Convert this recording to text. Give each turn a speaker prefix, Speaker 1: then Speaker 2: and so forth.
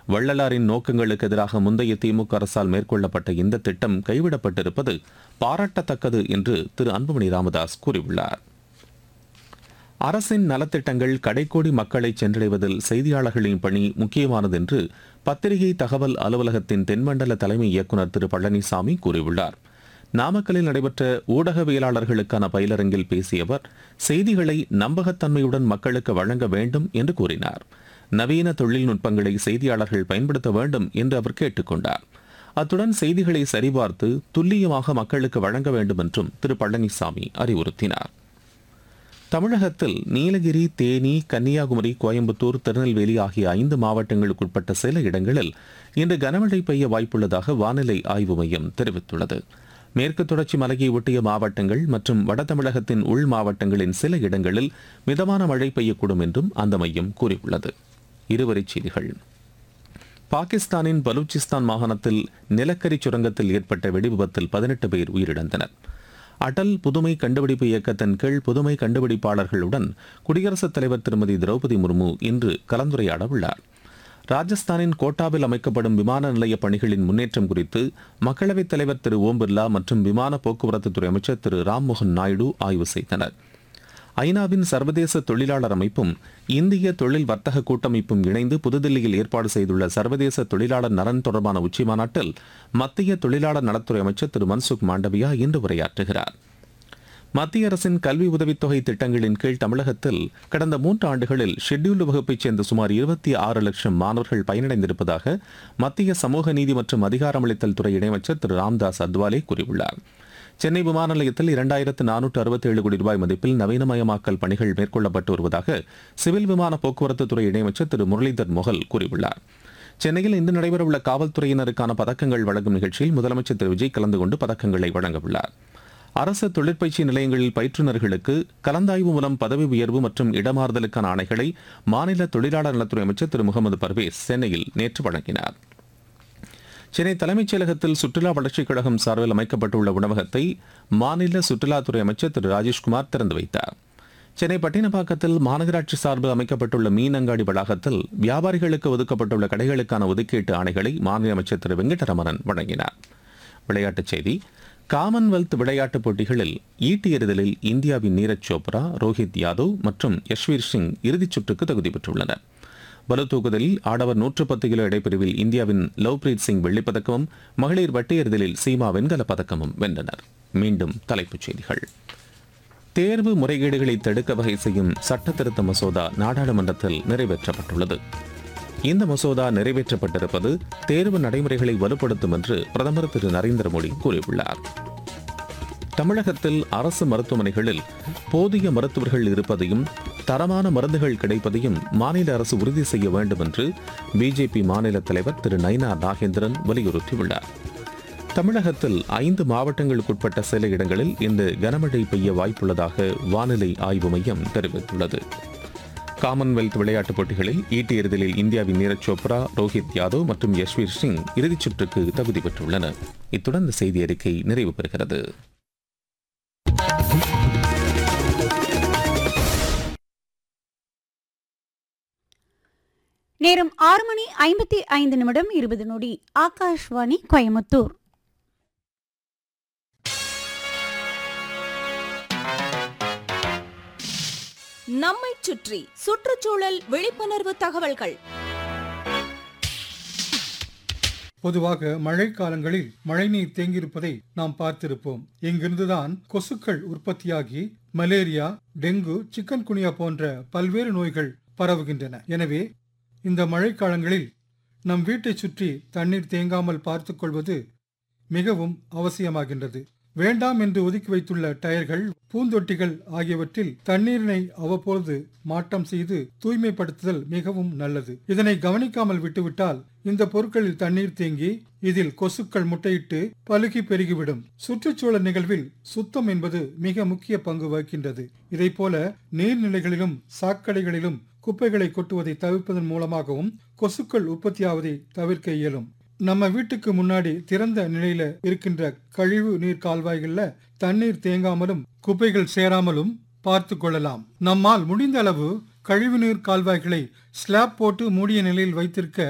Speaker 1: வள்ளலாரின் நோக்கங்களுக்கு எதிராக முந்தைய திமுக அரசால் மேற்கொள்ளப்பட்ட இந்த திட்டம் கைவிடப்பட்டிருப்பது பாராட்டத்தக்கது என்று திரு அன்புமணி ராமதாஸ் கூறியுள்ளார் அரசின் நலத்திட்டங்கள் கடைக்கோடி மக்களை சென்றடைவதில் செய்தியாளர்களின் பணி முக்கியமானது என்று பத்திரிகை தகவல் அலுவலகத்தின் தென்மண்டல தலைமை இயக்குநர் திரு பழனிசாமி கூறியுள்ளார் நாமக்கலில் நடைபெற்ற ஊடகவியலாளர்களுக்கான பயிலரங்கில் பேசிய அவர் செய்திகளை நம்பகத்தன்மையுடன் மக்களுக்கு வழங்க வேண்டும் என்று கூறினார் நவீன தொழில்நுட்பங்களை செய்தியாளர்கள் பயன்படுத்த வேண்டும் என்று அவர் கேட்டுக்கொண்டார் அத்துடன் செய்திகளை சரிபார்த்து துல்லியமாக மக்களுக்கு வழங்க வேண்டும் என்றும் திரு பழனிசாமி அறிவுறுத்தினார் தமிழகத்தில் நீலகிரி தேனி கன்னியாகுமரி கோயம்புத்தூர் திருநெல்வேலி ஆகிய ஐந்து மாவட்டங்களுக்குட்பட்ட சில இடங்களில் இன்று கனமழை பெய்ய வாய்ப்புள்ளதாக வானிலை ஆய்வு மையம் தெரிவித்துள்ளது மேற்கு தொடர்ச்சி மலையை ஒட்டிய மாவட்டங்கள் மற்றும் வட தமிழகத்தின் உள் மாவட்டங்களின் சில இடங்களில் மிதமான மழை பெய்யக்கூடும் என்றும் அந்த மையம் கூறியுள்ளது இருவரிச் செய்திகள் பாகிஸ்தானின் பலூச்சிஸ்தான் மாகாணத்தில் நிலக்கரி சுரங்கத்தில் ஏற்பட்ட வெடிவிபத்தில் பதினெட்டு பேர் உயிரிழந்தனர் அடல் புதுமை கண்டுபிடிப்பு இயக்கத்தின் கீழ் புதுமை கண்டுபிடிப்பாளர்களுடன் குடியரசுத் தலைவர் திருமதி திரௌபதி முர்மு இன்று கலந்துரையாட உள்ளார் ராஜஸ்தானின் கோட்டாவில் அமைக்கப்படும் விமான நிலைய பணிகளின் முன்னேற்றம் குறித்து மக்களவைத் தலைவர் திரு ஓம் பிர்லா மற்றும் விமான போக்குவரத்துத்துறை அமைச்சர் திரு ராம்மோகன் நாயுடு ஆய்வு செய்தனர் ஐநாவின் சர்வதேச தொழிலாளர் அமைப்பும் இந்திய தொழில் வர்த்தக கூட்டமைப்பும் இணைந்து புதுதில்லியில் ஏற்பாடு செய்துள்ள சர்வதேச தொழிலாளர் நலன் தொடர்பான உச்சிமாநாட்டில் மத்திய தொழிலாளர் நலத்துறை அமைச்சர் திரு மன்சுக் மாண்டவியா இன்று உரையாற்றுகிறார் மத்திய அரசின் கல்வி உதவித்தொகை திட்டங்களின் கீழ் தமிழகத்தில் கடந்த மூன்று ஆண்டுகளில் ஷெட்யூல்டு வகுப்பைச் சேர்ந்த சுமார் இருபத்தி ஆறு லட்சம் மாணவர்கள் பயனடைந்திருப்பதாக மத்திய சமூக நீதி மற்றும் அதிகாரமளித்தல் துறை இணையமைச்சர் திரு ராம்தாஸ் அத்வாலே கூறியுள்ளார் சென்னை விமான நிலையத்தில் இரண்டாயிரத்து நானூற்று அறுபத்தி ஏழு கோடி ரூபாய் மதிப்பில் நவீனமயமாக்கல் பணிகள் மேற்கொள்ளப்பட்டு வருவதாக சிவில் விமான போக்குவரத்து துறை இணையமைச்சர் திரு முரளிதர் மொஹல் கூறியுள்ளார் சென்னையில் இன்று நடைபெறவுள்ள காவல்துறையினருக்கான பதக்கங்கள் வழங்கும் நிகழ்ச்சியில் முதலமைச்சர் திரு விஜய் கலந்து கொண்டு பதக்கங்களை வழங்கவுள்ளார் அரசு தொழிற்பயிற்சி நிலையங்களில் பயிற்றுநர்களுக்கு கலந்தாய்வு மூலம் பதவி உயர்வு மற்றும் இடமாறுதலுக்கான ஆணைகளை மாநில தொழிலாளர் நலத்துறை அமைச்சர் திரு முகமது பர்வேஸ் சென்னையில் நேற்று வழங்கினார் சென்னை தலைமைச் செயலகத்தில் சுற்றுலா வளர்ச்சிக் கழகம் சார்பில் அமைக்கப்பட்டுள்ள உணவகத்தை மாநில சுற்றுலாத்துறை அமைச்சர் திரு ராஜேஷ்குமார் திறந்து வைத்தார் சென்னை பட்டினப்பாக்கத்தில் மாநகராட்சி சார்பில் அமைக்கப்பட்டுள்ள மீன் அங்காடி வளாகத்தில் வியாபாரிகளுக்கு ஒதுக்கப்பட்டுள்ள கடைகளுக்கான ஒதுக்கீட்டு ஆணைகளை மாநில அமைச்சர் திரு வெங்கடரமணன் வழங்கினார் விளையாட்டுச் செய்தி காமன்வெல்த் விளையாட்டுப் போட்டிகளில் ஈட்டி எறிதலில் இந்தியாவின் நீரஜ் சோப்ரா ரோஹித் யாதவ் மற்றும் யஷ்வீர் சிங் இறுதிச் சுற்றுக்கு தகுதி பெற்றுள்ளனர் பளுதூக்குதலில் ஆடவர் நூற்று பத்து கிலோ இடைப்பிரிவில் இந்தியாவின் லவ்பிரீத் சிங் வெள்ளிப்பதக்கமும் மகளிர் வட்டு எறிதலில் சீமா வெண்கலப் பதக்கமும் வென்றனர் மீண்டும் தலைப்புச் செய்திகள் தேர்வு முறைகேடுகளை தடுக்க வகை செய்யும் சட்ட திருத்த மசோதா நாடாளுமன்றத்தில் நிறைவேற்றப்பட்டுள்ளது இந்த மசோதா நிறைவேற்றப்பட்டிருப்பது தேர்வு நடைமுறைகளை வலுப்படுத்தும் என்று பிரதமர் திரு நரேந்திர மோடி கூறியுள்ளார் தமிழகத்தில் அரசு மருத்துவமனைகளில் போதிய மருத்துவர்கள் இருப்பதையும் தரமான மருந்துகள் கிடைப்பதையும் மாநில அரசு உறுதி செய்ய வேண்டும் என்று பிஜேபி மாநில தலைவர் திரு நைனா நாகேந்திரன் வலியுறுத்தியுள்ளார் தமிழகத்தில் ஐந்து மாவட்டங்களுக்குட்பட்ட சில இடங்களில் இன்று கனமழை பெய்ய வாய்ப்புள்ளதாக வானிலை ஆய்வு மையம் தெரிவித்துள்ளது காமன்வெல்த் விளையாட்டுப் போட்டிகளில் ஈட்டி எறிதலில் இந்தியாவின் நீரஜ் சோப்ரா ரோஹித் யாதவ் மற்றும் யஷ்வீர் சிங் இறுதிச் சுற்றுக்கு தகுதி பெற்றுள்ளனர் இத்துடன் இந்த செய்தி அறிக்கை நிறைவு பெறுகிறது
Speaker 2: நேரம் ஆறு மணி ஐம்பத்தி ஐந்து நிமிடம் இருபது நொடி ஆகாஷ்வாணி கோயமுத்தூர்
Speaker 3: நம்மைச் சுற்றி சுற்றுச்சூழல் விழிப்புணர்வு தகவல்கள்
Speaker 4: பொதுவாக மழைக்காலங்களில் மழைநீர் தேங்கியிருப்பதை நாம் பார்த்திருப்போம் இங்கிருந்துதான் கொசுக்கள் உற்பத்தியாகி மலேரியா டெங்கு சிக்கன் குனியா போன்ற பல்வேறு நோய்கள் பரவுகின்றன எனவே இந்த மழைக்காலங்களில் நம் வீட்டை சுற்றி தண்ணீர் தேங்காமல் பார்த்துக் கொள்வது மிகவும் அவசியமாகின்றது வேண்டாம் என்று ஒதுக்கி வைத்துள்ள டயர்கள் பூந்தொட்டிகள் ஆகியவற்றில் தண்ணீரினை அவ்வப்பொழுது மாற்றம் செய்து தூய்மைப்படுத்துதல் மிகவும் நல்லது இதனை கவனிக்காமல் விட்டுவிட்டால் இந்த பொருட்களில் தண்ணீர் தேங்கி இதில் கொசுக்கள் முட்டையிட்டு பலுகி பெருகிவிடும் சுற்றுச்சூழல் நிகழ்வில் சுத்தம் என்பது மிக முக்கிய பங்கு வகிக்கின்றது இதைப்போல நீர்நிலைகளிலும் சாக்கடைகளிலும் குப்பைகளை கொட்டுவதை தவிர்ப்பதன் மூலமாகவும் கொசுக்கள் உற்பத்தியாவதை தவிர்க்க இயலும் நம்ம வீட்டுக்கு முன்னாடி திறந்த நிலையில இருக்கின்ற கழிவு நீர் கால்வாய்கள்ல தண்ணீர் தேங்காமலும் குப்பைகள் சேராமலும் பார்த்து கொள்ளலாம் நம்மால் முடிந்த அளவு கழிவுநீர் கால்வாய்களை ஸ்லாப் போட்டு மூடிய நிலையில் வைத்திருக்க